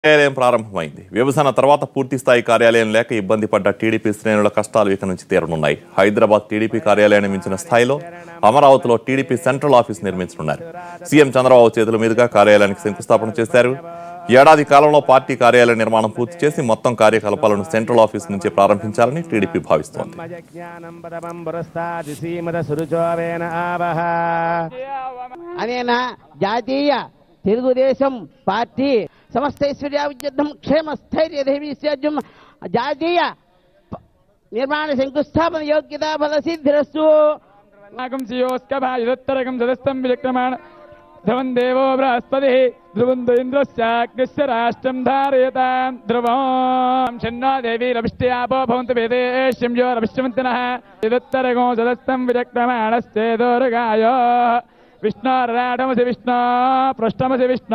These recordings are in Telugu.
కార్యాలయం ప్రారంభమైంది విభజన తర్వాత పూర్తి స్థాయి కార్యాలయం లేక ఇబ్బంది పడ్డ టీడీపీ శ్రేణుల కష్టాలు ఇక నుంచి తీరనున్నాయి హైదరాబాద్ టీడీపీ కార్యాలయాన్ని మించిన స్థాయిలో అమరావతిలో టీడీపీ సెంట్రల్ ఆఫీస్ నిర్మించనున్నారు సీఎం చంద్రబాబు చేతుల మీదుగా కార్యాలయానికి శంకుస్థాపన చేశారు ఏడాది కాలంలో పార్టీ కార్యాలయ నిర్మాణం పూర్తి చేసి మొత్తం కార్యకలాపాలను సెంట్రల్ ఆఫీస్ నుంచి ప్రారంభించాలని టీడీపీ భావిస్తోంది జ్ఞానం పదమం పురస్తాది సీమద సురుచోవేన ఆవహ అనేన జాతీయ తెలుగుదేశం పార్టీ సమస్తైశ్వర్యావిద్యుద్ధం క్షేమస్థైర్యధైర్యం జాతీయ ప- నిర్మాణ శంకుస్థాపన యోగ్యతా ఫల సిద్ధిరస్తు నాకం శ్రియోస్కభాయుదత్తరకం సదస్తం విచక్రమాణ ధ్రువం దేవో బృహస్పతి ధ్రువం ఇంద్రస్యాగ్నిశ్చ రాష్ట్రం ధారయతాం ధ్రువం షణ్ణో దేవీరభిష్ట్యాపో భవంతు వేదేశ్యం యో రవిష్యమంతినః యదుత్తరకం సదస్తం విచక్రమాణశ్చేదోరగాయో విష్ణోరాటమసి విష్ణో పృష్టమసి విష్ణో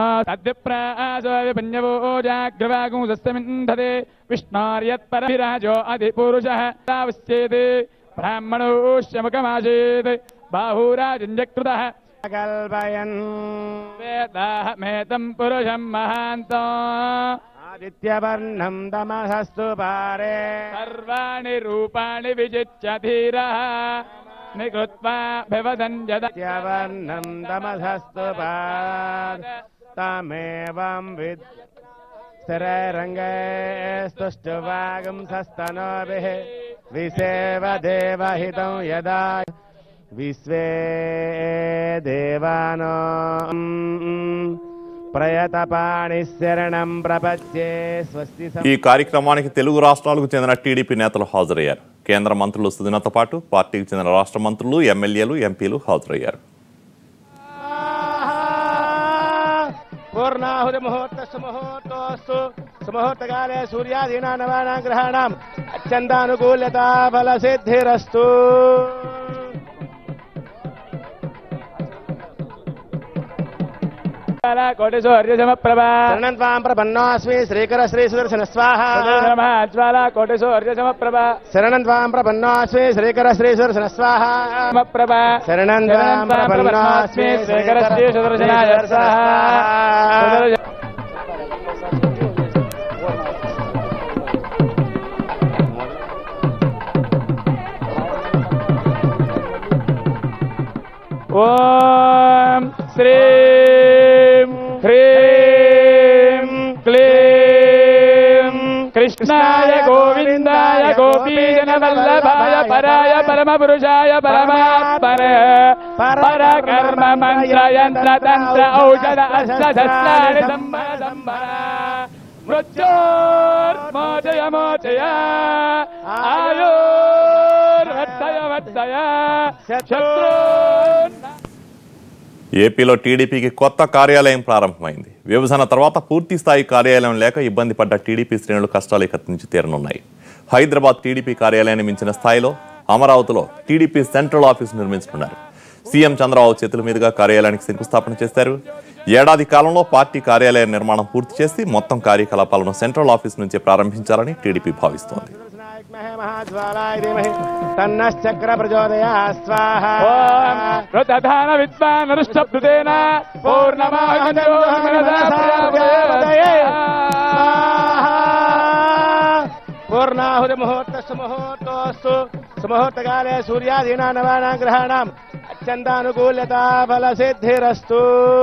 తద్విప్రాసోజాగ్రవాగం సస్తమింధతే విష్ణోర్యత్పరవిరాజో అధి పురుషः తావశ్చేది బ్రాహ్మణోష్యముఖమాసేత్ బాహూరాజంజకృతः కల్పయన్ వేదాహమేతం పురుషం మహాంతో ఆదిత్యవర్ణం తమసస్తు పారే సర్వాణి రూపాణి విజిత్య ధీరः నికృత్వా భవదన్ జద ఆదిత్యవర్ణం తమసస్తు పార్ తమేవం విద్ స్థిరైరంగైస్తుష్టువాగం సస్తనోభిः విసేవ దేవహితం యదా విశ్వే దేవానో ప్రయతపాణిశరణం ప్రపద్యే స్వస్తి సం- ఈ కార్యక్రమానికి తెలుగు రాష్ట్రాలకు చెందిన టీడీపీ నేతలు హాజరయ్యారు కేంద్ర మంత్రులు సుదినతో పాటు పార్టీకి చెందిన రాష్ట్ర మంత్రులు ఎమ్మెల్యేలు ఎంపీలు హాజరయ్యారు పూర్ణాహుతి ముహూర్త సుముహూర్తోస్తు సుముహూర్తకాలే సూర్యాదీనా నవానాం గ్రహాణం అత్యంతానుకూల్యత ఫల సిద్ధిరస్తు కోటి సూర్య సమప్రభా శరణం త్వాం ప్రపన్నోస్మి శ్రీకర శ్రీ సుదర్శన స్వాహ జ్వాల కోటి సూర్య సమప్రభా శరణం త్వాం ప్రపన్నోస్మి శ్రీకర శ్రీ సుదర్శన స్వాహ సమప్రభా శరణం త్వాం ప్రపన్నోస్మి శ్రీకర శ్రీ సుదర్శనాయ స్వాహ ఓం శ్రీం హ్రీం క్లీం కృష్ణాయ గోవిందాయ గోపీజన వల్లభాయ పరాయ పరమపురుషాయ పరమాత్మనే పరకర్మ మంత్ర యంత్ర తంత్ర ఔషధ అష్టధస్నాని సంబర సంబర మృత్యోర్మోచయ మోచయ ఆయుర్వర్ధయ వర్ధయ శత్రు ఏపీలో టీడీపీకి కొత్త కార్యాలయం ప్రారంభమైంది విభజన తర్వాత పూర్తి స్థాయి కార్యాలయం లేక ఇబ్బంది పడ్డ టీడీపీ శ్రేణులు కష్టాలు ఇక నుంచి తీరనున్నాయి హైదరాబాద్ టీడీపీ కార్యాలయాన్ని మించిన స్థాయిలో అమరావతిలో టీడీపీ సెంట్రల్ ఆఫీస్ నిర్మించుకున్నారు సీఎం చంద్రబాబు చేతుల మీదుగా కార్యాలయానికి శంకుస్థాపన చేశారు ఏడాది కాలంలో పార్టీ కార్యాలయ నిర్మాణం పూర్తి చేసి మొత్తం కార్యకలాపాలను సెంట్రల్ ఆఫీస్ నుంచి ప్రారంభించాలని టీడీపీ భావిస్తోంది మహాజ్వాలాయ ధీమహి తన్నశ్చక్ర ప్రచోదయా స్వాహ ఓం రుతధాన విద్వాన్ రుష్టబ్దుతేన పూర్ణాహుతి ముహూర్త సుముహూర్తోస్తు సుముహూర్తకాలే సూర్యాదీనా నవానాం గ్రహాణం అత్యంతానుకూల్యత ఫల సిద్ధిరస్తు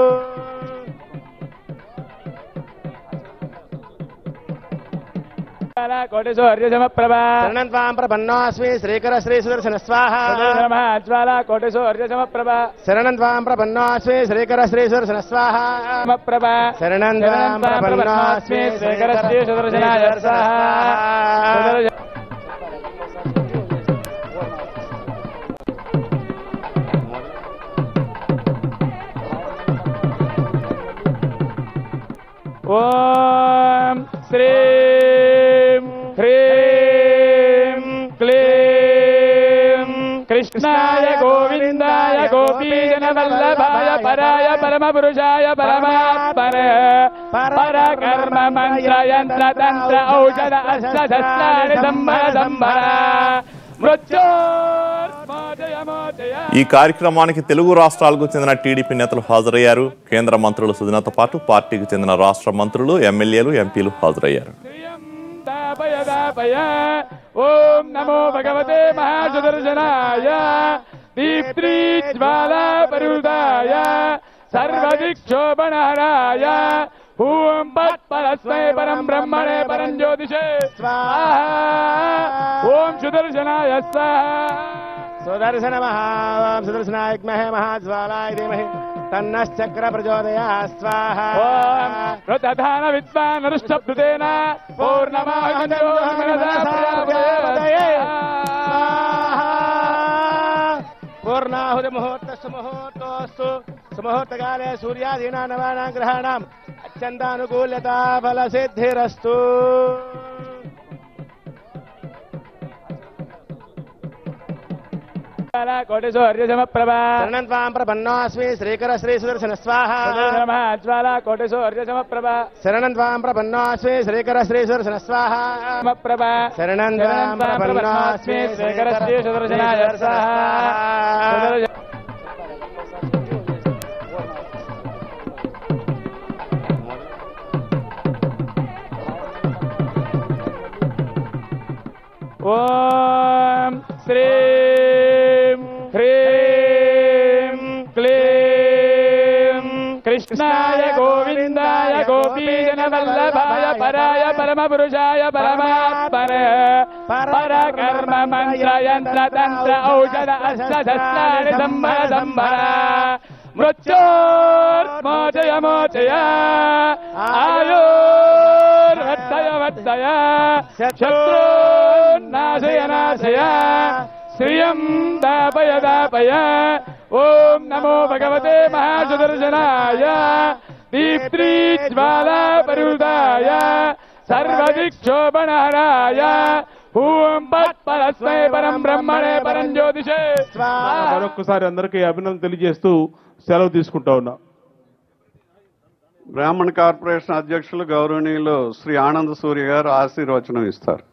కోటి సూర్య సమప్రభా శరణం త్వాం ప్రపన్నోస్మి శ్రీకర శ్రీ సుదర్శన స్వాహ జ్వాల కోటి సూర్య సమప్రభా శరణం త్వాం ప్రపన్నోస్మి శ్రీకర శ్రీ సుదర్శన స్వాహ సమప్రభా శరణం త్వాం ప్రపన్నోస్మి శ్రీకర శ్రీ సుదర్శనాయ స్వాహ ఓం శ్రీం హ్రీం క్లీం కృష్ణాయ గోవిందాయ గోపీజన వల్లభాయ పరాయ పరమపురుషాయ పరమాత్మనే పరకర్మ మంత్ర యంత్ర తంత్ర ఔషధ అష్టధస్నాని సంబర సంబర మృత్యోర్మోచయ మోచయ ఈ కార్యక్రమానికి తెలుగు రాష్ట్రాలకు చెందిన టీడీపీ నేతలు హాజరయ్యారు కేంద్ర మంత్రులు సుజనాతో పాటు పార్టీకి చెందిన రాష్ట్ర మంత్రులు ఎమ్మెల్యేలు ఎంపీలు హాజరయ్యారు దాపయ దాపయ ఓం నమో భగవతే మహాసుదర్శనాయ దీప్త్రీ జ్వాలా పరుదాయ సర్వదిక్షోభణహరాయ ఓం పరస్మై పరం బ్రహ్మణే పరం జ్యోతిషే స్వాహా ఓం సుదర్శనాయ స్వాహా సుదర్శన మహా సుదర్శనాయ మహే మహాజ్వాలాయ ధీమహి తన్నశ్చక్ర ప్రచోదయా స్వాహ ఓం ప్రధాన విద్వాన్ అనుష్టబ్దుతేన పూర్ణాహుతి ముహూర్త సుముహూర్తోస్తు సుముహూర్తకాలే సూర్యాదీనా నవానాం గ్రహాణం అత్యంతానుకూల్యత ఫల సిద్ధిరస్తు కోటేశ్వర్య సమప్రభా శరణం త్వాం ప్రపన్నోస్మి శ్రీకర శ్రీ సుదర్శన స్వాహ జ్వాల కోటేశ్వర్య సమప్రభా శరణం త్వాం ప్రపన్నోస్మి శ్రీకర శ్రీ సుదర్శన స్వాహ సమప్రభా శరణం త్వాం ప్రపన్నోస్మి శ్రీకర శ్రీ సుదర్శనాయ స్వాహా ఓం శ్రీం హ్రీం క్లీం కృష్ణాయ గోవిందాయ గోపీజన వల్లభాయ పరాయ పరమపురుషాయ పరమాత్మనే పరకర్మ మంత్ర యంత్ర తంత్ర ఔషధ అష్టధస్త్రాణి సంభర సంభర మృత్యోర్మోచయ మోచయ ఆయోర్వర్తయ వర్తయ శత్రునాశయ నాశయ శ్రియం దాపయ దాపయ ఓం నమో భగవతే మహాసుదర్శనాయ దీప్త్రీ జ్వాలా పరుదాయ సర్వదిక్షోభణహరాయ ఓం పరస్మై పరం బ్రహ్మణే పరం జ్యోతిషే మరొకసారి అందరికీ అభినందన తెలియజేస్తూ సెలవు తీసుకుంటా ఉన్నా బ్రాహ్మణ కార్పొరేషన్ అధ్యక్షులు గౌరవనీయులు శ్రీ ఆనంద సూర్య గారు ఆశీర్వచనం ఇస్తారు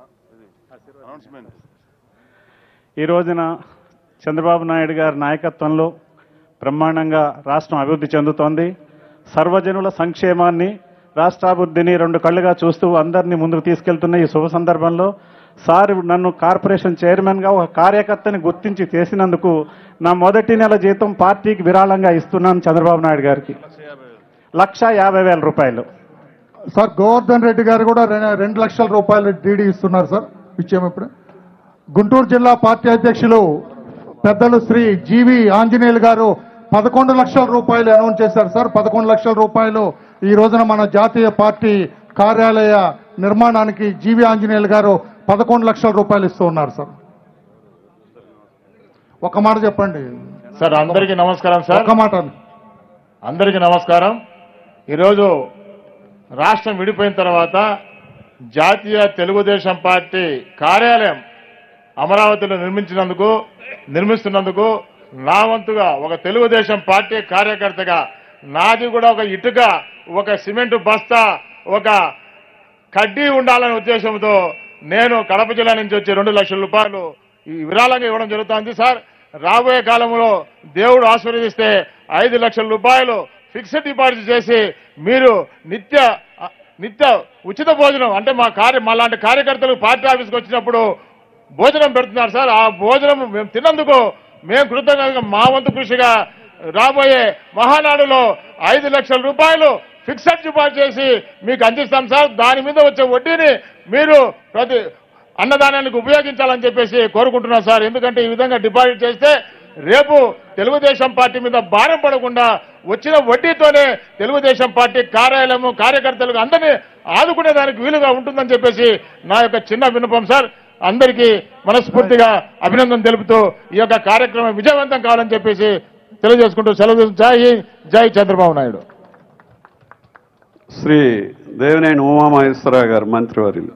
ఈ రోజున చంద్రబాబు నాయుడు గారి నాయకత్వంలో బ్రహ్మాండంగా రాష్ట్రం అభివృద్ధి చెందుతోంది సర్వజనుల సంక్షేమాన్ని రాష్ట్రాభివృద్ధిని రెండు కళ్ళుగా చూస్తూ అందరినీ ముందుకు తీసుకెళ్తున్న ఈ శుభ సందర్భంలో సార్ నన్ను కార్పొరేషన్ చైర్మన్గా ఒక కార్యకర్తని గుర్తించి చేసినందుకు నా మొదటి నెల జీతం పార్టీకి విరాళంగా ఇస్తున్నాను చంద్రబాబు నాయుడు గారికి లక్ష యాభై వేల రూపాయలు సార్ గోవర్ధన్ రెడ్డి గారు కూడా రె- రెండు లక్షల రూపాయలు డీడీ ఇస్తున్నారు సార్ ఇచ్చాము ఇప్పుడు గుంటూరు జిల్లా పార్టీ అధ్యక్షులు పెద్దలు శ్రీ జీవి ఆంజనేయులు గారు పదకొండు లక్షల రూపాయలు అనౌన్స్ చేశారు సార్ పదకొండు లక్షల రూపాయలు ఈ రోజున మన జాతీయ పార్టీ కార్యాలయ నిర్మాణానికి జీవి ఆంజనేయులు గారు పదకొండు లక్షల రూపాయలు ఇస్తూ ఉన్నారు సార్ ఒక మాట చెప్పండి సార్ అందరికీ నమస్కారం సార్ ఒక మాట అందరికీ నమస్కారం ఈరోజు రాష్ట్రం విడిపోయిన తర్వాత జాతీయ తెలుగుదేశం పార్టీ కార్యాలయం అమరావతిలో నిర్మించినందుకు నిర్మిస్తున్నందుకు నా వంతుగా ఒక తెలుగుదేశం పార్టీ కార్యకర్తగా నాది కూడా ఒక ఇటుక ఒక సిమెంట్ బస్తా ఒక కడ్డీ ఉండాలనే ఉద్దేశంతో నేను కడప జిల్లా నుంచి వచ్చి రెండు లక్షల రూపాయలు ఈ విరాళంగా ఇవ్వడం జరుగుతోంది సార్ రాబోయే కాలంలో దేవుడు ఆశీర్వదిస్తే ఐదు లక్షల రూపాయలు ఫిక్స్డ్ డిపాజిట్ చేసి మీరు నిత్య నిత్య ఉచిత భోజనం అంటే మా కార్య మా లాంటి కార్యకర్తలు పార్టీ ఆఫీస్కి వచ్చినప్పుడు భోజనం పెడుతున్నారు సార్ ఆ భోజనం మేము తిన్నందుకు మేము కృతజ్ఞతగా మా వంతు కృషిగా రాబోయే మహానాడులో ఐదు లక్షల రూపాయలు ఫిక్స్డ్ డిపాజిట్ చేసి మీకు అందిస్తాం సార్ దాని మీద వచ్చే వడ్డీని మీరు ప్రతి అన్నదానానికి ఉపయోగించాలని చెప్పేసి కోరుకుంటున్నాం సార్ ఎందుకంటే ఈ విధంగా డిపాజిట్ చేస్తే రేపు తెలుగుదేశం పార్టీ మీద భారం పడకుండా వచ్చిన వడ్డీతోనే తెలుగుదేశం పార్టీ కార్యాలయము కార్యకర్తలకు అందరినీ ఆదుకునే దానికి వీలుగా ఉంటుందని చెప్పేసి నా యొక్క చిన్న విన్నపం సార్ అందరికీ మనస్ఫూర్తిగా అభినందన తెలుపుతూ ఈ యొక్క కార్యక్రమం విజయవంతం కావాలని చెప్పేసి తెలియజేసుకుంటూ సెలవు తీసుకుంటూ జై హింద్, జై చంద్రబాబు నాయుడు శ్రీ దేవినేని ఉమామహేశ్వరరావు గారు మంత్రివర్యులు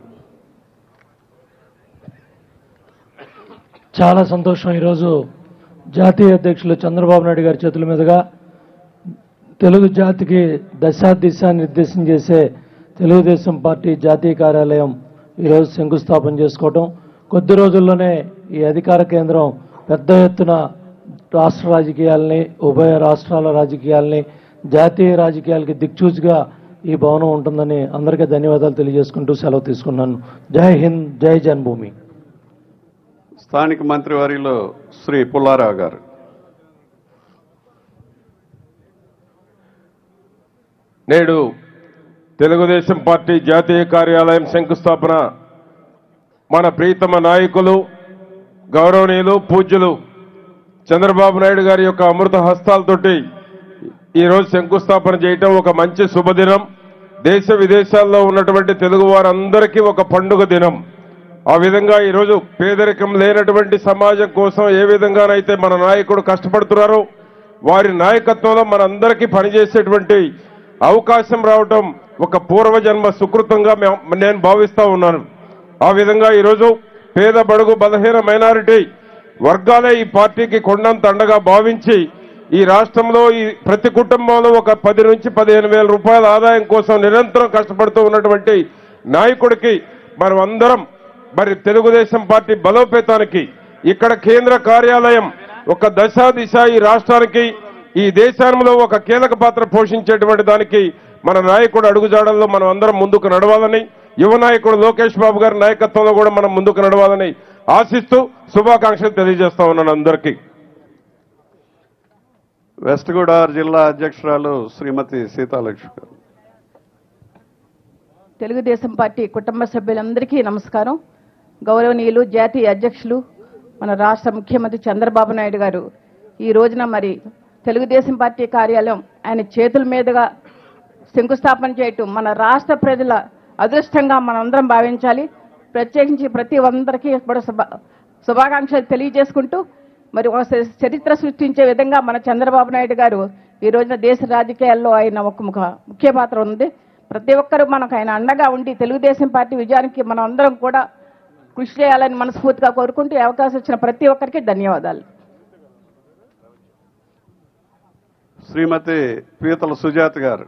చాలా సంతోషం ఈరోజు జాతీయ అధ్యక్షులు చంద్రబాబు నాయుడు గారి చేతుల మీదుగా తెలుగు జాతికి దశా దిశ నిర్దేశం చేసే తెలుగుదేశం పార్టీ జాతీయ కార్యాలయం ఈరోజు శంకుస్థాపన చేసుకోవటం కొద్ది రోజుల్లోనే ఈ అధికార కేంద్రం పెద్ద ఎత్తున రాష్ట్ర రాజకీయాల్ని ఉభయ రాష్ట్రాల రాజకీయాల్ని జాతీయ రాజకీయాలకి దిక్చూచిగా ఈ భవనం ఉంటుందని అందరికీ ధన్యవాదాలు తెలియజేసుకుంటూ సెలవు తీసుకున్నాను జై హింద్ జై జన్మభూమి స్థానిక మంత్రివర్యులు శ్రీ పుల్లారావు గారు నేడు తెలుగుదేశం పార్టీ జాతీయ కార్యాలయం శంకుస్థాపన మన ప్రీతమ నాయకులు గౌరవనీయులు పూజ్యులు చంద్రబాబు నాయుడు గారి యొక్క అమృత హస్తాలతోటి ఈరోజు శంకుస్థాపన చేయటం ఒక మంచి శుభదినం దేశ విదేశాల్లో ఉన్నటువంటి తెలుగు వారందరికీ ఒక పండుగ దినం ఆ విధంగా ఈరోజు పేదరికం లేనటువంటి సమాజం కోసం ఏ విధంగానైతే మన నాయకుడు కష్టపడుతున్నారో వారి నాయకత్వంలో మనందరికీ పనిచేసేటువంటి అవకాశం రావటం ఒక పూర్వజన్మ సుకృతంగా మే- నేను భావిస్తా ఉన్నాను ఆ విధంగా ఈరోజు పేద బడుగు బలహీన మైనారిటీ వర్గాలే ఈ పార్టీకి కొండంత అండగా భావించి ఈ రాష్ట్రంలో ఈ ప్రతి కుటుంబంలో ఒక పది నుంచి పదిహేను వేల రూపాయల ఆదాయం కోసం నిరంతరం కష్టపడుతూ ఉన్నటువంటి నాయకుడికి మనం అందరం మరి తెలుగుదేశం పార్టీ బలోపేతానికి ఇక్కడ కేంద్ర కార్యాలయం ఒక దశ దిశ ఈ రాష్ట్రానికి ఈ దేశంలో ఒక కీలక పాత్ర పోషించేటువంటి దానికి మన నాయకుడు అడుగుజాడల్లో మనం అందరం ముందుకు నడవాలని యువ నాయకుడు లోకేష్ బాబు గారి నాయకత్వంలో కూడా మనం ముందుకు నడవాలని ఆశిస్తూ శుభాకాంక్షలు తెలియజేస్తా ఉన్నాను అందరికీ వెస్ట్ గోదావరి జిల్లా అధ్యక్షురాలు శ్రీమతి సీతాలక్ష్మి గారు తెలుగుదేశం పార్టీ కుటుంబ సభ్యులందరికీ నమస్కారం గౌరవనీయులు జాతీయ అధ్యక్షులు మన రాష్ట్ర ముఖ్యమంత్రి చంద్రబాబు నాయుడు గారు ఈ రోజున మరి తెలుగుదేశం పార్టీ కార్యాలయం ఆయన చేతుల మీదుగా శంకుస్థాపన చేయటం మన రాష్ట్ర ప్రజల అదృష్టంగా మనందరం భావించాలి ప్రత్యేకించి ప్రతి ఒందరికీ కూడా శుభ శుభాకాంక్షలు తెలియజేసుకుంటూ మరి ఒక చ- చరిత్ర సృష్టించే విధంగా మన చంద్రబాబు నాయుడు గారు ఈ రోజున దేశ రాజకీయాల్లో ఆయన ఒక ముఖ ముఖ్య పాత్ర ఉంది ప్రతి ఒక్కరూ మనకు ఆయన అండగా ఉండి తెలుగుదేశం పార్టీ విజయానికి మనం అందరం కూడా కృషి చేయాలని మనస్ఫూర్తిగా కోరుకుంటూ ఈ అవకాశం ఇచ్చిన ప్రతి ఒక్కరికి ధన్యవాదాలు శ్రీమతి పీతల సుజాత గారు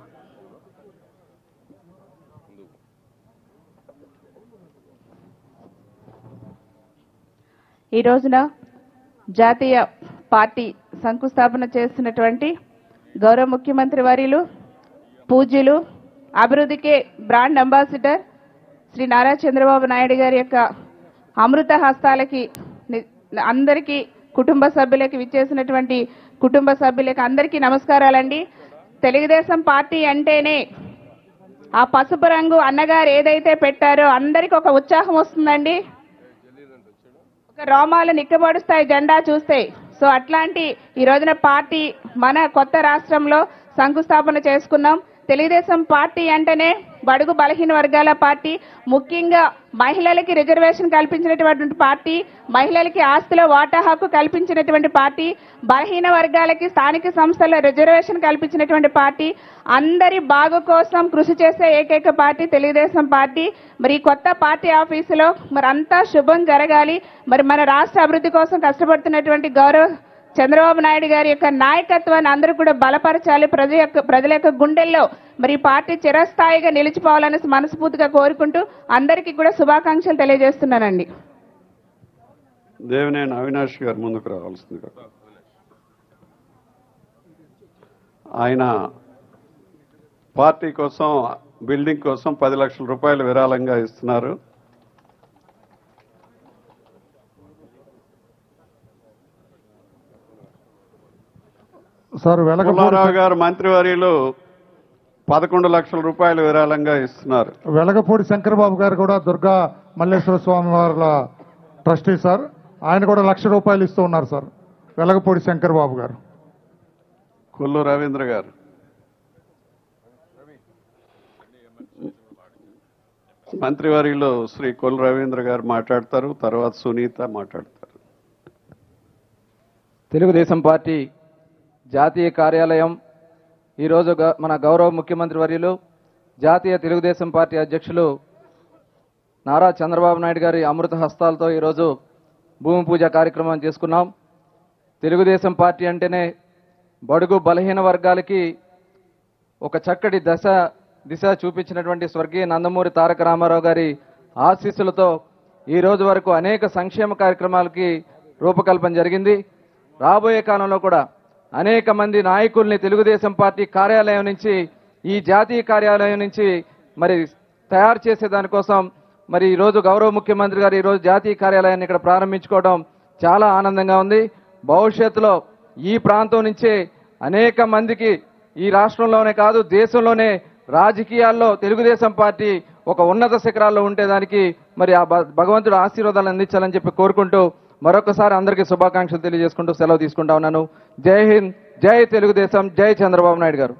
ఈ రోజున జాతీయ పార్టీ శంకుస్థాపన చేస్తున్నటువంటి గౌరవ ముఖ్యమంత్రి వర్యులు పూజ్యులు అభివృద్ధికి బ్రాండ్ అంబాసిడర్ శ్రీ నారా చంద్రబాబు నాయుడు గారి యొక్క అమృత హస్తాలకి ని- అందరికీ కుటుంబ సభ్యులకి విచ్చేసినటువంటి కుటుంబ సభ్యులకి అందరికీ నమస్కారాలండి తెలుగుదేశం పార్టీ అంటేనే ఆ పసుపు రంగు అన్నగారు ఏదైతే పెట్టారో అందరికీ ఒక ఉత్సాహం వస్తుందండి ఒక రోమాలు నిక్కబడుస్తాయి జెండా చూస్తే సో అట్లాంటి ఈ రోజున పార్టీ మన కొత్త రాష్ట్రంలో శంకుస్థాపన చేసుకున్నాం తెలుగుదేశం పార్టీ అంటేనే బడుగు బలహీన వర్గాల పార్టీ ముఖ్యంగా మహిళలకి రిజర్వేషన్ కల్పించినటువంటి పార్టీ మహిళలకి ఆస్తిలో వాటా హక్కు కల్పించినటువంటి పార్టీ బలహీన వర్గాలకి స్థానిక సంస్థల్లో రిజర్వేషన్ కల్పించినటువంటి పార్టీ అందరి బాగు కోసం కృషి చేసే ఏకైక పార్టీ తెలుగుదేశం పార్టీ మరి ఈ కొత్త పార్టీ ఆఫీసులో మరి అంతా శుభం జరగాలి మరి మన రాష్ట్ర అభివృద్ధి కోసం కష్టపడుతున్నటువంటి గౌరవ చంద్రబాబు నాయుడు గారి యొక్క నాయకత్వాన్ని అందరూ కూడా బలపరచాలి ప్రజల యొక్క ప్రజల యొక్క గుండెల్లో మరి ఈ పార్టీ చిరస్థాయిగా నిలిచిపోవాలని మనస్ఫూర్తిగా కోరుకుంటూ అందరికీ కూడా శుభాకాంక్షలు తెలియజేస్తున్నానండి దేవినేని అవినాష్ గారు ముందుకు రావాల్సిందిగా ఆయన పార్టీ కోసం బిల్డింగ్ కోసం పది లక్షల రూపాయలు విరాళంగా ఇస్తున్నారు సార్ వెలగపూడి పుల్లారావు గారు మంత్రివర్యులు పదకొండు లక్షల రూపాయలు విరాళంగా ఇస్తున్నారు వెలగపూడి శంకరబాబు గారు కూడా దుర్గా మల్లేశ్వర స్వామి వారి ట్రస్టీ సార్ ఆయన కూడా లక్ష రూపాయలు ఇస్తూ ఉన్నారు సార్ వెలగపూడి శంకరబాబు గారు కొల్లు రవీంద్ర గారు మంత్రివర్యులు శ్రీ కొల్లు రవీంద్ర గారు మాట్లాడతారు తర్వాత సునీత మాట్లాడతారు తెలుగుదేశం పార్టీ జాతీయ కార్యాలయం ఈరోజు గ- మన గౌరవ ముఖ్యమంత్రి వర్యులు జాతీయ తెలుగుదేశం పార్టీ అధ్యక్షులు నారా చంద్రబాబు నాయుడు గారి అమృత హస్తాలతో ఈరోజు భూమి పూజ కార్యక్రమం చేసుకున్నాం తెలుగుదేశం పార్టీ అంటేనే బడుగు బలహీన వర్గాలకి ఒక చక్కటి దశ దిశ చూపించినటువంటి స్వర్గీయ నందమూరి తారక రామారావు గారి ఆశీస్సులతో ఈ రోజు వరకు అనేక సంక్షేమ కార్యక్రమాలకి రూపకల్పన జరిగింది రాబోయే కాలంలో కూడా అనేక మంది నాయకుల్ని తెలుగుదేశం పార్టీ కార్యాలయం నుంచి ఈ జాతీయ కార్యాలయం నుంచి మరి తయారు చేసే దానికోసం మరి ఈ రోజు గౌరవ ముఖ్యమంత్రి గారు ఈ రోజు జాతీయ కార్యాలయాన్ని ఇక్కడ ప్రారంభించుకోవడం చాలా ఆనందంగా ఉంది భవిష్యత్తులో ఈ ప్రాంతం నుంచే అనేక మందికి ఈ రాష్ట్రంలోనే కాదు దేశంలోనే రాజకీయాల్లో తెలుగుదేశం పార్టీ ఒక ఉన్నత శిఖరాల్లో ఉండేదానికి మరి ఆ భ- భగవంతుడు ఆశీర్వాదాలు అందించాలని చెప్పి కోరుకుంటూ మరొకసారి అందరికీ శుభాకాంక్షలు తెలియజేసుకుంటూ సెలవు తీసుకుంటా ఉన్నాను జై హింద్ జై తెలుగుదేశం జై చంద్రబాబు నాయుడు గారు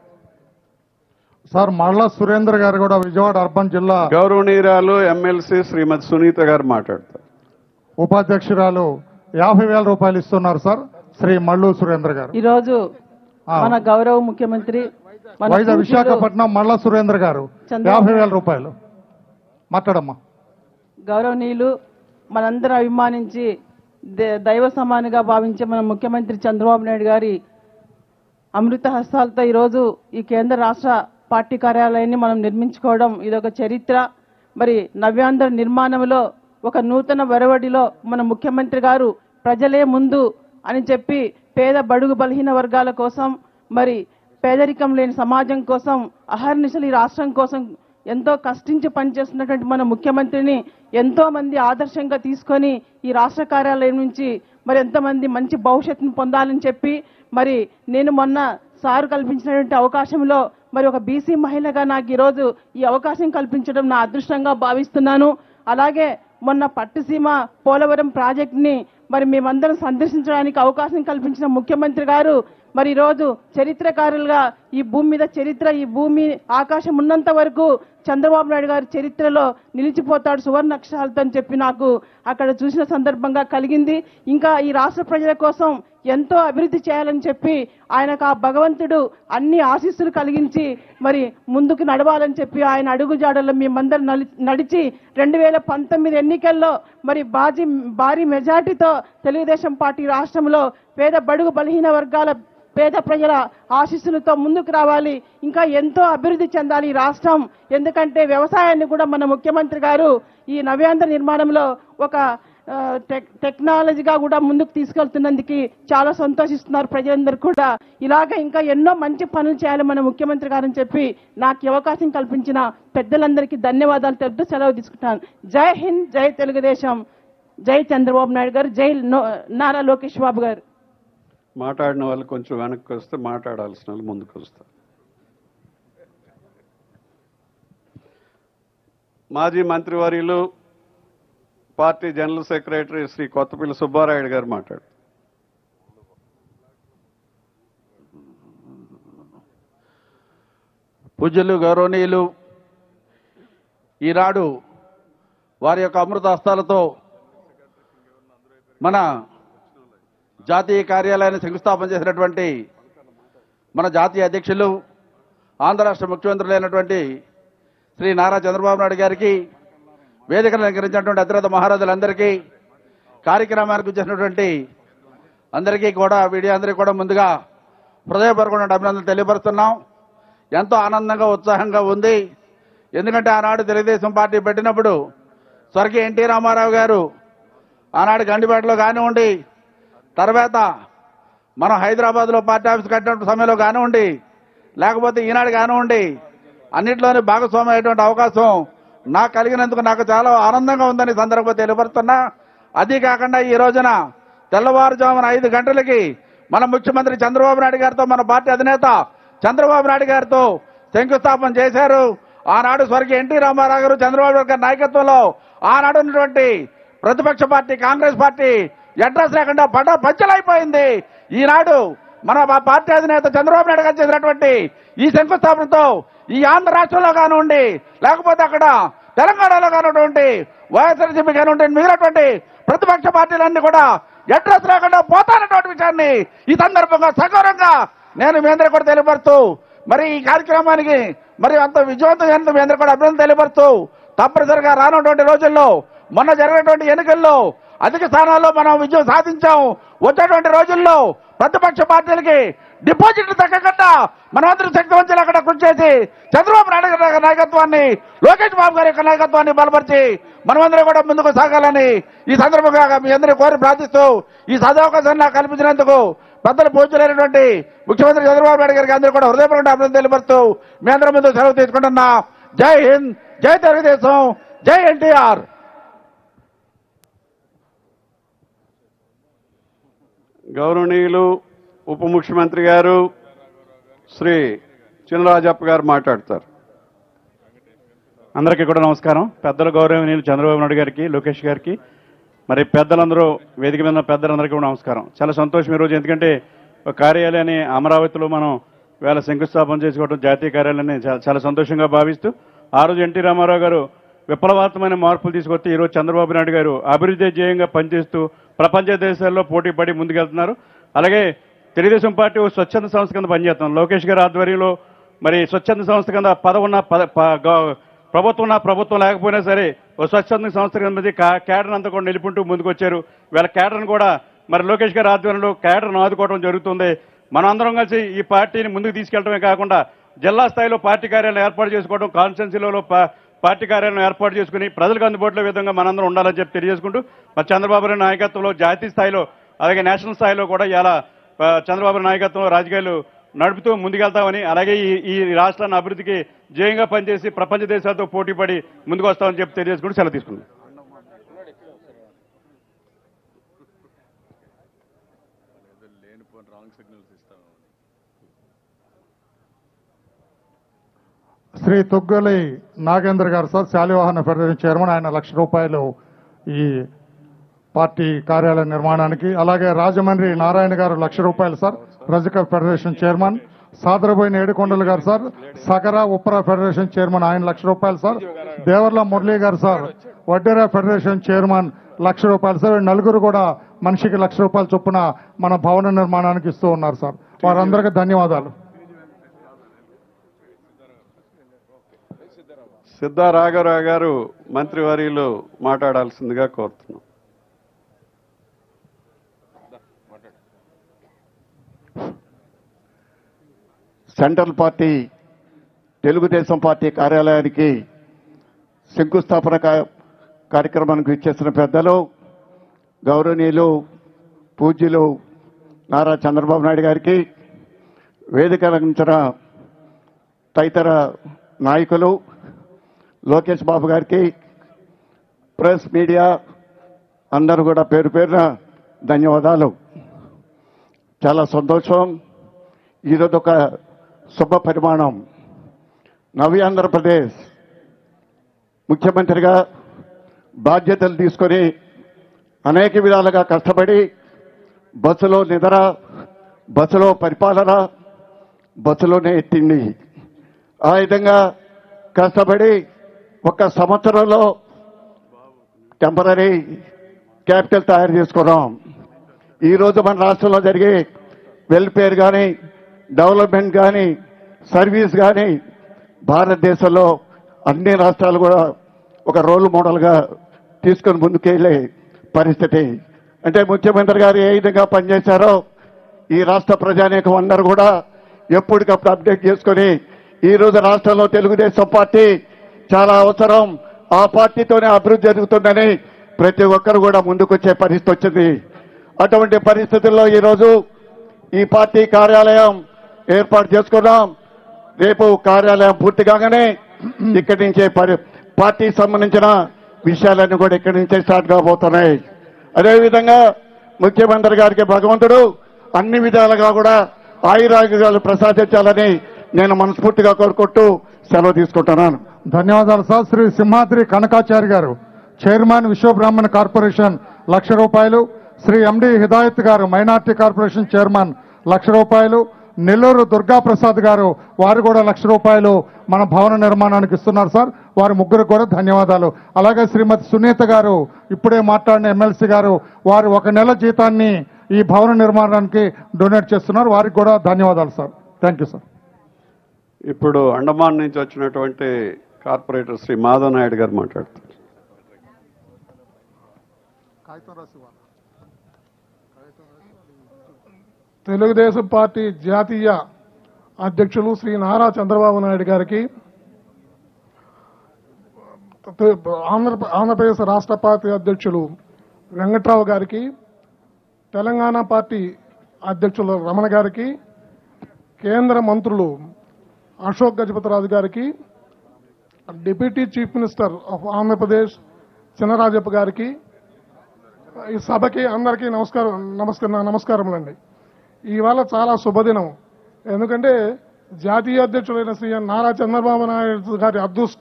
సార్ మళ్ళా సురేందర్ గారు కూడా విజయవాడ అర్బన్ జిల్లా గౌరవనీయురాలు ఎమ్మెల్సీ శ్రీమతి సునీత గారు మాట్లాడతారు ఉపాధ్యక్షురాలు యాభై వేల రూపాయలు ఇస్తున్నారు సార్ శ్రీ మల్లు సురేంద్ర గారు ఈరోజు ఆ. మన గౌరవ ముఖ్యమంత్రి మన వైజాగ్ పూజ్యులు విశాఖపట్నం మల్లా సురేంద్ర గారు చంద్రబాబు యాభై వేల రూపాయలు మాట్లాడమ్మా గౌరవనీయులు మనందరూ అభిమానించి దే- దైవ సమానిగా భావించే మన ముఖ్యమంత్రి చంద్రబాబు నాయుడు గారి అమృత హస్తాలతో ఈరోజు ఈ కేంద్ర రాష్ట్ర పార్టీ కార్యాలయాన్ని మనం నిర్మించుకోవడం ఇదొక చరిత్ర మరి నవ్యాంధ్ర నిర్మాణంలో ఒక నూతన వరవడిలో మన ముఖ్యమంత్రి గారు ప్రజలే ముందు అని చెప్పి పేద బడుగు బలహీన వర్గాల కోసం మరి పేదరికం లేని సమాజం కోసం అహర్నిశలు ఈ రాష్ట్రం కోసం ఎంతో కష్టించి పనిచేస్తున్నటువంటి మన ముఖ్యమంత్రిని ఎంతో మంది ఆదర్శంగా తీసుకొని ఈ రాష్ట్ర కార్యాలయం నుంచి మరి ఎంతమంది మంచి భవిష్యత్తును పొందాలని చెప్పి మరి నేను మొన్న సారు కల్పించినటువంటి అవకాశంలో మరి ఒక బీసీ మహిళగా నాకు ఈరోజు ఈ అవకాశం కల్పించడం నా అదృష్టంగా భావిస్తున్నాను అలాగే మొన్న పట్టుసీమ పోలవరం ప్రాజెక్ట్ని మరి మేమందరం సందర్శించడానికి అవకాశం కల్పించిన ముఖ్యమంత్రి గారు మరి ఈరోజు చరిత్రకారులుగా ఈ భూమి మీద చరిత్ర ఈ భూమి ఆకాశం ఉన్నంత వరకు చంద్రబాబు నాయుడు గారి చరిత్రలో నిలిచిపోతాడు సువర్ణ అక్షరాలతో అని చెప్పి నాకు అక్కడ చూసిన సందర్భంగా కలిగింది ఇంకా ఈ రాష్ట్ర ప్రజల కోసం ఎంతో అభివృద్ధి చేయాలని చెప్పి ఆయనకు ఆ భగవంతుడు అన్ని ఆశీస్సులు కలిగించి మరి ముందుకు నడవాలని చెప్పి ఆయన అడుగుజాడల్లో మేమందరం నలి- నడిచి రెండు వేల పంతొమ్మిది ఎన్నికల్లో మరి బాజీ భారీ మెజార్టీతో తెలుగుదేశం పార్టీ రాష్ట్రంలో పేద బడుగు బలహీన వర్గాల పేద ప్రజల ఆశీస్సులతో ముందుకు రావాలి ఇంకా ఎంతో అభివృద్ధి చెందాలి ఈ రాష్ట్రం ఎందుకంటే వ్యవసాయాన్ని కూడా మన ముఖ్యమంత్రి గారు ఈ నవ్యాంధ్ర నిర్మాణంలో ఒక ఆ, టెక్ టెక్నాలజీగా కూడా ముందుకు తీసుకెళ్తున్నందుకు చాలా సంతోషిస్తున్నారు ప్రజలందరూ కూడా ఇలాగ ఇంకా ఎన్నో మంచి పనులు చేయాలి మన ముఖ్యమంత్రి గారని చెప్పి నాకు ఈ అవకాశం కల్పించిన పెద్దలందరికీ ధన్యవాదాలు తెలుపుతూ సెలవు తీసుకుంటాను జై హింద్ జై తెలుగుదేశం జై చంద్రబాబు నాయుడు గారు జై నో- నారా లోకేష్ బాబు గారు మాట్లాడిన వాళ్ళు కొంచెం వెనక్కి వస్తే మాట్లాడాల్సిన వాళ్ళు ముందుకు వస్తారు మాజీ మంత్రివర్యులు party general secretary Shri Kothapalli Subbarayudu గారు మాట్లాడు పూజ్యులు గౌరవనీయులు ఈనాడు వారి యొక్క అమృత హస్తాలతో మన జాతీయ కార్యాలయాన్ని శంకుస్థాపన చేసినటువంటి మన జాతీయ అధ్యక్షులు ఆంధ్ర రాష్ట్ర ముఖ్యమంత్రులు అయినటువంటి శ్రీ నారా చంద్రబాబు నాయుడు గారికి వేదికను అలంకరించినటువంటి అతిరథ మహారాజులందరికీ కార్యక్రమానికి వచ్చేసినటువంటి అందరికీ కూడా వీడియో అందరికీ కూడా ముందుగా హృదయపూర్వకమైన అభినందనలు తెలియపరుస్తున్నాం ఎంతో ఆనందంగా ఉత్సాహంగా ఉంది ఎందుకంటే ఆనాడు తెలుగుదేశం పార్టీ పెట్టినప్పుడు స్వర్గీయ ఎన్టీ రామారావు గారు ఆనాడు గండిపేటలో కానివ్వండి తర్వాత మనం హైదరాబాద్లో పార్టీ ఆఫీస్ కట్టిన సమయంలో కానివ్వండి లేకపోతే ఈనాడు కానివ్వండి అన్నింటిలోని భాగస్వామి అయ్యేటువంటి అవకాశం నాకు కలిగినందుకు నాకు చాలా ఆనందంగా ఉందని ఈ సందర్భంగా తెలియపరుస్తున్నా అది కాకుండా ఈ రోజున తెల్లవారుజామున ఐదు గంటలకి మన ముఖ్యమంత్రి చంద్రబాబు నాయుడు గారితో మన పార్టీ అధినేత చంద్రబాబు నాయుడు గారితో శంకుస్థాపన చేశారు ఆనాడు స్వర్గీయ ఎన్టీ రామారావు గారు చంద్రబాబు నాయుడు గారి నాయకత్వంలో ఆనాడు ఉన్నటువంటి ప్రతిపక్ష పార్టీ కాంగ్రెస్ పార్టీ అడ్రస్ లేకుండా పడ పంచలైపోయింది ఈనాడు మన పా- పార్టీ అధినేత చంద్రబాబు నాయుడు గారు చేసినటువంటి ఈ శంకుస్థాపనతో ఈ ఆంధ్ర రాష్ట్రంలో కానివ్వండి లేకపోతే అక్కడ తెలంగాణలో కానివ్వండి వైఎస్ఆర్సీపీ కానివ్వండి మిగిలినటువంటి ప్రతిపక్ష పార్టీలన్నీ కూడా అడ్రస్ లేకుండా పోతానటువంటి విషయాన్ని ఈ సందర్భంగా సగౌరవంగా నేను మీ అందరూ కూడా తెలియపరుస్తూ మరి ఈ కార్యక్రమానికి మరి అంత విజయవంతం చేసిన మీ అందరూ కూడా అభినందన తెలియపరుస్తూ తప్పనిసరిగా రానున్నటువంటి రోజుల్లో మొన్న జరిగినటువంటి ఎన్నికల్లో అధిక స్థానాల్లో మనం విజయం సాధించాం వచ్చేటువంటి రోజుల్లో ప్రతిపక్ష పార్టీలకి డిపాజిట్లు తగ్గకుండా మనమందరం శక్తివంతులు అక్కడ కృషి చేసి చంద్రబాబు నాయుడు గారి యొక్క నాయకత్వాన్ని లోకేష్ బాబు గారి యొక్క నాయకత్వాన్ని బలపరిచి మనమందరం కూడా ముందుకు సాగాలని ఈ సందర్భంగా మీ అందరినీ కోరి ప్రార్థిస్తూ ఈ సదవకాశాన్ని నాకు కల్పించినందుకు పెద్దలు పూజలైనటువంటి ముఖ్యమంత్రి చంద్రబాబు నాయుడు గారికి అందరూ కూడా హృదయపూర్వక అభినందన తెలియపరుస్తూ మీ అందరి ముందు సెలవు తీసుకుంటున్నా జై హింద్ జై తెలుగుదేశం జై ఎన్టీఆర్ గౌరవనీయులు ఉప ముఖ్యమంత్రి గారు శ్రీ చినరాజప్ప గారు మాట్లాడతారు అందరికీ కూడా నమస్కారం పెద్దల గౌరవనీయులు చంద్రబాబు నాయుడు గారికి లోకేష్ గారికి మరి పెద్దలందరూ వేదిక మీద ఉన్న పెద్దలందరికీ కూడా నమస్కారం చాలా సంతోషం ఈరోజు ఎందుకంటే ఒక కార్యాలయాన్ని అమరావతిలో మనం వేళ శంకుస్థాపన చేసుకోవడం జాతీయ కార్యాలయాన్ని చా- చాలా సంతోషంగా భావిస్తూ ఆ రోజు ఎన్టీ రామారావు గారు విప్లవాత్మకమైన మార్పులు తీసుకొస్తే ఈరోజు చంద్రబాబు నాయుడు గారు అభివృద్ధి ధ్యేయంగా పనిచేస్తూ ప్రపంచ దేశాల్లో పోటీ పడి ముందుకెళ్తున్నారు అలాగే తెలుగుదేశం పార్టీ ఒక స్వచ్ఛంద సంస్థ కింద పనిచేస్తాం లోకేష్ గారి ఆధ్వర్యంలో మరి స్వచ్ఛంద సంస్థ కింద పదవి ఉన్న పద ప- గ- ప్రభుత్వం ఉన్న ప్రభుత్వం లేకపోయినా సరే ఒక స్వచ్ఛంద సంస్థ కింద క్యాడర్ అంతా కూడా నిలుపుంటూ ముందుకు వచ్చారు వీళ్ళ క్యాడర్ను కూడా మరి లోకేష్ గారి ఆధ్వర్యంలో క్యాడర్ను ఆదుకోవడం జరుగుతుంది మనం అందరం కలిసి ఈ పార్టీని ముందుకు తీసుకెళ్లడమే కాకుండా జిల్లా స్థాయిలో పార్టీ కార్యాలయం ఏర్పాటు చేసుకోవడం కాన్స్టిట్యున్సీలలో పా- పార్టీ కార్యాలయం ఏర్పాటు చేసుకుని ప్రజలకు అందుబాటులో విధంగా మనందరం ఉండాలని చెప్పి తెలియజేసుకుంటూ మరి చంద్రబాబు నాయుడు నాయకత్వంలో జాతీయ స్థాయిలో అలాగే నేషనల్ స్థాయిలో కూడా ఇలా ఆ, చంద్రబాబు నాయుడు నాయకత్వంలో రాజకీయాలు నడుపుతూ ముందుకెళ్తామని అలాగే ఈ ఈ రాష్ట్రాన్ని అభివృద్ధికి జయంగా పనిచేసి ప్రపంచ దేశాలతో పోటీ పడి ముందుకు వస్తామని చెప్పి తెలియజేసుకుంటూ సెలవు తీసుకున్నాం శ్రీ తుగ్గలి నాగేంద్ర గారు సార్ శాలివాహన ఫెడరేషన్ చైర్మన్ ఆయన లక్ష రూపాయలు ఈ పార్టీ కార్యాలయ నిర్మాణానికి అలాగే రాజమండ్రి నారాయణ గారు లక్ష రూపాయలు సార్ రజక ఫెడరేషన్ చైర్మన్ సాదరబోయిన ఏడుకొండలు గారు sir Sagara Uppara federation chairman ఆయన లక్ష రూపాయలు సార్ దేవర్ల మురళీ గారు sir Vaddera federation chairman lakh రూపాయలు సార్ ఈ నలుగురు కూడా మనిషికి లక్ష రూపాయల చొప్పున మన భవన నిర్మాణానికి ఇస్తూ ఉన్నారు సార్ వారందరికీ ధన్యవాదాలు సిద్ధా రాఘవరావు గారు మంత్రివర్యులు మాట్లాడాల్సిందిగా కోరుతున్నాం సెంట్రల్ పార్టీ తెలుగుదేశం పార్టీ కార్యాలయానికి శంకుస్థాపన కా- కార్యక్రమానికి ఇచ్చేసిన పెద్దలు గౌరవనీయులు పూజ్యులు నారా చంద్రబాబు నాయుడు గారికి వేదిక అలంకరించిన తదితర నాయకులు లోకేష్ బాబు గారికి ప్రెస్ మీడియా అందరూ కూడా పేరు పేరున ధన్యవాదాలు చాలా సంతోషం ఈరోజు ఒక శుభ పరిమాణం నవి ఆంధ్రప్రదేశ్ ముఖ్యమంత్రిగా బాధ్యతలు తీసుకొని అనేక విధాలుగా కష్టపడి బస్సులో నిద్ర బస్సులో పరిపాలన బస్సులోనే తిండి ఆ విధంగా కష్టపడి ఒక సంవత్సరంలో టెంపరీ క్యాపిటల్ తయారు చేసుకున్నాం ఈరోజు మన రాష్ట్రంలో జరిగే వెల్ఫేర్ కానీ డెవలప్మెంట్ కానీ సర్వీస్ కానీ భారతదేశంలో అన్ని రాష్ట్రాలు కూడా ఒక రోల్ మోడల్గా తీసుకొని ముందుకెళ్ళే పరిస్థితి అంటే ముఖ్యమంత్రి గారు ఏ విధంగా పనిచేశారో ఈ రాష్ట్ర ప్రజానీకం అందరూ కూడా ఎప్పటికప్పుడు అప్డేట్ చేసుకొని ఈ రోజు రాష్ట్రంలో తెలుగుదేశం పార్టీ చాలా అవసరం ఆ పార్టీతోనే అభివృద్ధి జరుగుతుందని ప్రతి ఒక్కరు కూడా ముందుకొచ్చే పరిస్థితి వచ్చింది అటువంటి పరిస్థితుల్లో ఈరోజు ఈ పార్టీ కార్యాలయం ఏర్పాటు చేసుకున్నాం రేపు కార్యాలయం పూర్తి కాగానే ఇక్కడి నుంచే పరి పార్టీకి సంబంధించిన విషయాలన్నీ కూడా ఇక్కడి నుంచే స్టార్ట్ కాబోతున్నాయి అదేవిధంగా ముఖ్యమంత్రి గారికి భగవంతుడు అన్ని విధాలుగా కూడా ఆయురాగ్యాలు ప్రసాదించాలని నేను మనస్ఫూర్తిగా కోరుకుంటూ సెలవు తీసుకుంటున్నాను ధన్యవాదాలు సార్ శ్రీ సింహాద్రి కనకాచారి గారు చైర్మన్ విశ్వబ్రాహ్మణ కార్పొరేషన్ లక్ష రూపాయలు శ్రీ ఎండి హిదాయత్ గారు మైనార్టీ కార్పొరేషన్ చైర్మన్ లక్ష రూపాయలు నెల్లూరు దుర్గా ప్రసాద్ గారు వారు కూడా లక్ష రూపాయలు మన భవన నిర్మాణానికి ఇస్తున్నారు సార్ వారి ముగ్గురికి కూడా ధన్యవాదాలు అలాగే శ్రీమతి సునీత గారు ఇప్పుడే మాట్లాడిన ఎమ్మెల్సీ గారు వారు ఒక నెల జీతాన్ని ఈ భవన నిర్మాణానికి డొనేట్ చేస్తున్నారు వారికి కూడా ధన్యవాదాలు సార్ థ్యాంక్ యూ సార్ ఇప్పుడు అండమాన్ నుంచి వచ్చినటువంటి కార్పొరేటర్ శ్రీ మాధవ్ నాయుడు గారు మాట్లాడతారు తెలుగుదేశం పార్టీ జాతీయ అధ్యక్షులు శ్రీ నారా చంద్రబాబు నాయుడు గారికి ఆంధ్ర ఆంధ్రప్రదేశ్ రాష్ట్ర పార్టీ అధ్యక్షులు వెంకట్రావు గారికి తెలంగాణ పార్టీ అధ్యక్షులు రమణ గారికి కేంద్ర మంత్రులు అశోక్ గజపతిరాజు గారికి deputy chief minister of Andhra Pradesh Chinarajappa గారికి ఈ సభకి అందరికీ నమస్కారం నమస్కారం నమస్కారములండి ఇవాళ చాలా శుభదినం ఎందుకంటే జాతీయ అధ్యక్షుడైన శ్రీ నారా చంద్రబాబు నాయుడు గారి అదృష్ట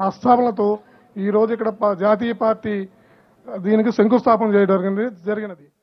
హస్తాలతో ఈ రోజు ఇక్కడ ప- జాతీయ పార్టీ దీనికి శంకుస్థాపన చేయడం జరిగినది జరిగినది